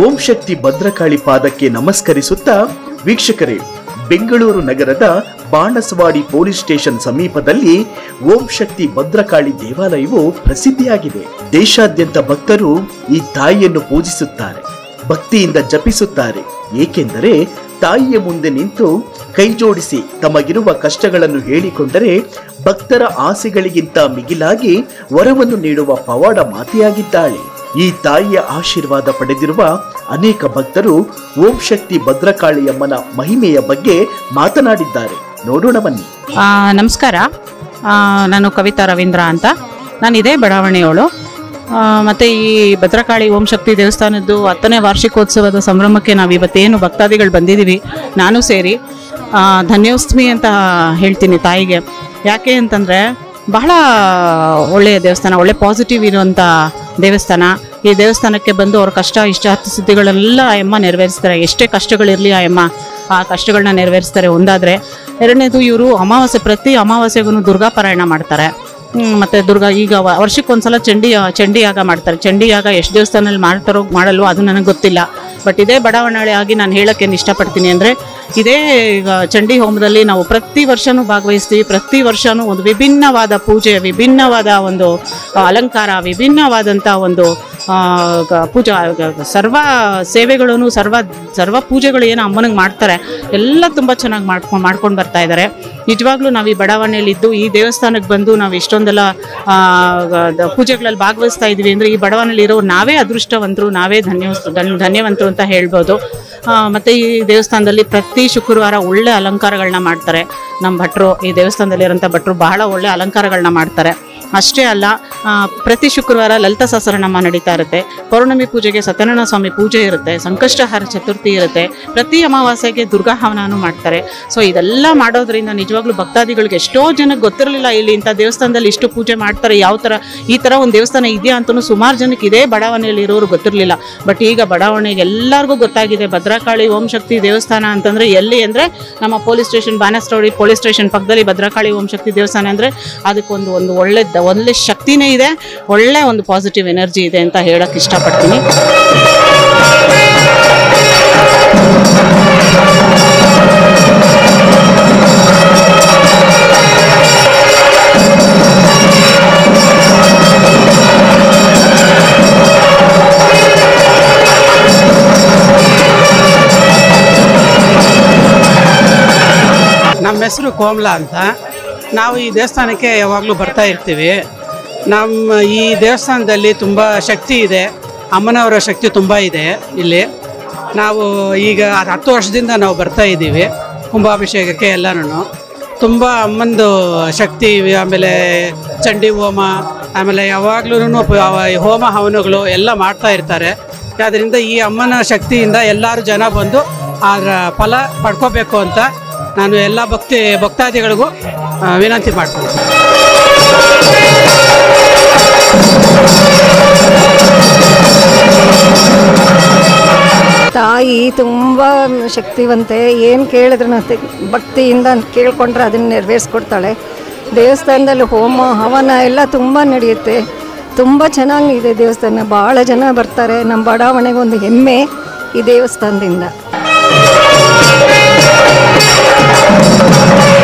ಓಂ ಶಕ್ತಿ ಭದ್ರಕಾಳಿ ಪಾದಕ್ಕೆ ನಮಸ್ಕರಿಸುತ್ತಾ ವೀಕ್ಷಕರೇ ಬೆಂಗಳೂರು ನಗರದ ಬಾಣಸವಾಡಿ ಪೊಲೀಸ್ ಸ್ಟೇಷನ್ ಸಮೀಪದಲ್ಲಿ ಓಂ ಶಕ್ತಿ ಭದ್ರಕಾಳಿ ದೇವಾಲಯವು ಪ್ರಸಿದ್ಧಿಯಾಗಿದೆ ದೇಶಾದ್ಯಂತ ಭಕ್ತರು ಈ ತಾಯಿಯನ್ನು ಪೂಜಿಸುತ್ತಾರೆ ಭಕ್ತಿಯಿಂದ ಜಪಿಸುತ್ತಾರೆ ಏಕೆಂದರೆ ತಾಯಿಯ ಮುಂದೆ ನಿಂತು ಕೈ ಜೋಡಿಸಿ ತಮಗಿರುವ ಕಷ್ಟಗಳನ್ನು ಹೇಳಿಕೊಂಡರೆ ಭಕ್ತರ ಆಸೆಗಳಿಗಿಂತ ಮಿಗಿಲಾಗಿ ವರವನ್ನು ನೀಡುವ ಪವಾಡ ಮಾತೆಯಾಗಿದ್ದಾಳೆ ಈ ತಾಯಿಯ ಆಶೀರ್ವಾದ ಪಡೆದಿರುವ ಅನೇಕ ಭಕ್ತರು ಓಂ ಶಕ್ತಿ ಭದ್ರಕಾಳಿಯಮ್ಮನ ಮಹಿಮೆಯ ಬಗ್ಗೆ ಮಾತನಾಡಿದ್ದಾರೆ ನೋಡೋಣ ಬನ್ನಿ ಆ, ನಮಸ್ಕಾರ ಆ, ನಾನು ಕವಿತಾ ರವೀಂದ್ರ ಅಂತ ನಾನು ಇದೇ ಬಡಾವಣೆಯವಳು ಆ, ಮತ್ತೆ ಈ ಭದ್ರಕಾಳಿ ಓಂ ಶಕ್ತಿ ದೇವಸ್ಥಾನದ್ದು ಹತ್ತನೇ ವಾರ್ಷಿಕೋತ್ಸವದ ಸಂಭ್ರಮಕ್ಕೆ ನಾವು ಇವತ್ತೇನು ಭಕ್ತಾದಿಗಳು ಬಂದಿದ್ದೀವಿ ನಾನು ಸೇರಿ ಆ, ಧನ್ಯೋಸ್ಮಿ ಅಂತ ಹೇಳ್ತೀನಿ ತಾಯಿಗೆ ಯಾಕೆ ಅಂತಂದರೆ ಬಹಳ ಒಳ್ಳೆಯ ದೇವಸ್ಥಾನ ಒಳ್ಳೆ ಪಾಸಿಟಿವ್ ಇರುವಂಥ ದೇವಸ್ಥಾನ ಈ ದೇವಸ್ಥಾನಕ್ಕೆ ಬಂದು ಅವ್ರ ಕಷ್ಟ ಇಷ್ಟಾರ್ಥ ಸಿದ್ಧಿಗಳೆಲ್ಲ ಆ ಅಮ್ಮ ನೆರವೇರಿಸ್ತಾರೆ ಎಷ್ಟೇ ಕಷ್ಟಗಳಿರಲಿ ಆ ಅಮ್ಮ ಆ ಕಷ್ಟಗಳನ್ನ ನೆರವೇರಿಸ್ತಾರೆ ಒಂದಾದರೆ ಎರಡನೇದು ಇವರು ಅಮಾವಾಸ್ಯೆ ಪ್ರತಿ ಅಮಾವಾಸ್ಯೆಗೂ ದುರ್ಗಾ ಪಾರಾಯಣ ಮಾಡ್ತಾರೆ ಹ್ಮ್, ಮತ್ತೆ ದುರ್ಗಾ ಈಗ ವ- ವರ್ಷಕ್ಕೊಂದ್ಸಲ ಚಂಡಿ ಚಂಡಿ ಯಾಗ ಮಾಡ್ತಾರೆ ಚಂಡಿ ಯಾಗ ಎಷ್ಟು ದೇವಸ್ಥಾನದಲ್ಲಿ ಮಾಡ್ತಾರೋ ಮಾಡಲ್ವೋ ಅದು ನನಗೆ ಗೊತ್ತಿಲ್ಲ ಬಟ್ ಇದೇ ಬಡಾವಣೆ ಆಗಿ ನಾನು ಹೇಳೋಕ್ಕೇನು ಇಷ್ಟಪಡ್ತೀನಿ ಅಂದರೆ ಇದೇ ಈಗ ಚಂಡಿ ಹೋಮದಲ್ಲಿ ನಾವು ಪ್ರತಿ ವರ್ಷನೂ ಭಾಗವಹಿಸ್ತೀವಿ ಪ್ರತಿ ವರ್ಷನೂ ಒಂದು ವಿಭಿನ್ನವಾದ ಪೂಜೆ ವಿಭಿನ್ನವಾದ ಒಂದು ಆ, ಅಲಂಕಾರ ವಿಭಿನ್ನವಾದಂಥ ಒಂದು ಆ, ಗ- ಪೂಜಾ ಗ- ಸರ್ವ ಸೇವೆಗಳನ್ನು ಸರ್ವ ಸರ್ವ ಪೂಜೆಗಳು ಏನು ಅಮ್ಮನಿಗೆ ಮಾಡ್ತಾರೆ ಎಲ್ಲ ತುಂಬ ಚೆನ್ನಾಗಿ ಮಾಡ್ಕೊಂಡು ಮಾಡ್ಕೊಂಡು ಬರ್ತಾ ಇದ್ದಾರೆ ನಿಜವಾಗ್ಲೂ ನಾವು ಈ ಬಡಾವಣೆಯಲ್ಲಿದ್ದು ಈ ದೇವಸ್ಥಾನಕ್ಕೆ ಬಂದು ನಾವು ಇಷ್ಟೊಂದೆಲ್ಲ ಆ, ಗ- ದ- ಪೂಜೆಗಳಲ್ಲಿ ಭಾಗವಹಿಸ್ತಾ ಇದ್ದೀವಿ ಅಂದರೆ ಈ ಬಡಾವಣೆಯಲ್ಲಿ ಇರೋ ನಾವೇ ಅದೃಷ್ಟವಂತರು ನಾವೇ ಧನ್ಯ ಧನ್ಯವಂತರು ಅಂತ ಹೇಳ್ಬೋದು ಆ, ಮತ್ತೆ ಈ ದೇವಸ್ಥಾನದಲ್ಲಿ ಪ್ರತಿ ಶುಕ್ರವಾರ ಒಳ್ಳೆ ಅಲಂಕಾರಗಳನ್ನ ಮಾಡ್ತಾರೆ ನಮ್ಮ ಭಟ್ರು ಈ ದೇವಸ್ಥಾನದಲ್ಲಿರೋಂಥ ಭಟ್ರು ಬಹಳ ಒಳ್ಳೆ ಅಲಂಕಾರಗಳನ್ನ ಮಾಡ್ತಾರೆ ಅಷ್ಟೇ ಅಲ್ಲ ಆ, ಪ್ರತಿ ಶುಕ್ರವಾರ ಲಲಿತ ಸಹಸ್ರನಾಮ ನಡೀತಾ ಇರುತ್ತೆ ಪೌರ್ಣಮಿ ಪೂಜೆಗೆ ಸತ್ಯನಾರಾಯಣ ಸ್ವಾಮಿ ಪೂಜೆ ಇರುತ್ತೆ ಸಂಕಷ್ಟಹಾರ ಚತುರ್ಥಿ ಇರುತ್ತೆ ಪ್ರತಿ ಅಮಾವಾಸ್ಯೆಗೆ ದುರ್ಗಾ ಹವನನೂ ಮಾಡ್ತಾರೆ ಸೊ ಇದೆಲ್ಲ ಮಾಡೋದ್ರಿಂದ ನಿಜವಾಗ್ಲೂ ಭಕ್ತಾದಿಗಳಿಗೆ ಎಷ್ಟೋ ಜನಕ್ಕೆ ಗೊತ್ತಿರಲಿಲ್ಲ ಇಲ್ಲಿ ಇಂಥ ದೇವಸ್ಥಾನದಲ್ಲಿ ಇಷ್ಟು ಪೂಜೆ ಮಾಡ್ತಾರೆ ಯಾವ ಥರ ಈ ಥರ ಒಂದು ದೇವಸ್ಥಾನ ಇದೆಯಾ ಅಂತಲೂ ಸುಮಾರು ಜನಕ್ಕೆ ಇದೇ ಬಡಾವಣೆಯಲ್ಲಿ ಇರೋರು ಗೊತ್ತಿರಲಿಲ್ಲ ಬಟ್ ಈಗ ಬಡಾವಣೆಗೆ ಎಲ್ಲರಿಗೂ ಗೊತ್ತಾಗಿದೆ ಭದ್ರಕಾಳಿ ಓಂ ಶಕ್ತಿ ದೇವಸ್ಥಾನ ಅಂತಂದರೆ ಎಲ್ಲಿ ಅಂದರೆ ನಮ್ಮ police station Banaswadi police station ಪಕ್ಕದಲ್ಲಿ ಭದ್ರಕಾಳಿ ಓಂ ಶಕ್ತಿ ದೇವಸ್ಥಾನ ಅಂದರೆ ಅದಕ್ಕೊಂದು ಒಂದು ಒಳ್ಳೆ ದ- ಒಳ್ಳೆ ಶಕ್ತಿನೇ ಇದೆ ಒಳ್ಳೆ ಒಂದು ಪಾಸಿಟಿವ್ ಎನರ್ಜಿ ಇದೆ ಅಂತ ಹೇಳಕ್ಕೆ ಇಷ್ಟಪಡ್ತೀನಿ ನಮ್ಮ ಹೆಸರು ಕೋಮಲ ಅಂತ ನಾವು ಈ ದೇವಸ್ಥಾನಕ್ಕೆ ಯಾವಾಗಲೂ ಬರ್ತಾ ಇರ್ತೀವಿ ನಮ್ಮ ಈ ದೇವಸ್ಥಾನದಲ್ಲಿ ತುಂಬ ಶಕ್ತಿ ಇದೆ ಅಮ್ಮನವರ ಶಕ್ತಿ ತುಂಬ ಇದೆ ಇಲ್ಲಿ ನಾವು ಈಗ ಅದು ಹತ್ತು ವರ್ಷದಿಂದ ನಾವು ಬರ್ತಾ ಇದ್ದೀವಿ ಕುಂಭಾಭಿಷೇಕಕ್ಕೆ ಎಲ್ಲನೂ ತುಂಬ ಅಮ್ಮಂದು ಶಕ್ತಿ ಇವೆ. ಆಮೇಲೆ ಚಂಡಿ ಹೋಮ ಆಮೇಲೆ ಯಾವಾಗ್ಲೂ ಹೋಮ ಹವನಗಳು ಎಲ್ಲ ಮಾಡ್ತಾ ಇರ್ತಾರೆ ಆದ್ದರಿಂದ ಈ ಅಮ್ಮನ ಶಕ್ತಿಯಿಂದ ಎಲ್ಲರೂ ಜನ ಬಂದು ಅದರ ಫಲ ಪಡ್ಕೋಬೇಕು ಅಂತ ನಾನು ಎಲ್ಲ ಭಕ್ತಿ ಭಕ್ತಾದಿಗಳಿಗೂ ಆ, ವಿನಂತಿ ಮಾಡ್ತೀನಿ ತಾಯಿ ತುಂಬ ಶಕ್ತಿವಂತೆ ಏನು ಕೇಳಿದ್ರು ಭಕ್ತಿಯಿಂದ ಕೇಳ್ಕೊಂಡ್ರೆ ಅದನ್ನು ನೆರವೇರಿಸ್ಕೊಡ್ತಾಳೆ ದೇವಸ್ಥಾನದಲ್ಲಿ ಹೋಮ ಹವನ ಎಲ್ಲ ತುಂಬ ನಡೆಯುತ್ತೆ ತುಂಬ ಚೆನ್ನಾಗಿದೆ ದೇವಸ್ಥಾನ ಭಾಳ ಜನ ಬರ್ತಾರೆ ನಮ್ಮ ಬಡಾವಣೆಗೆ ಒಂದು ಹೆಮ್ಮೆ ಈ ದೇವಸ್ಥಾನದಿಂದ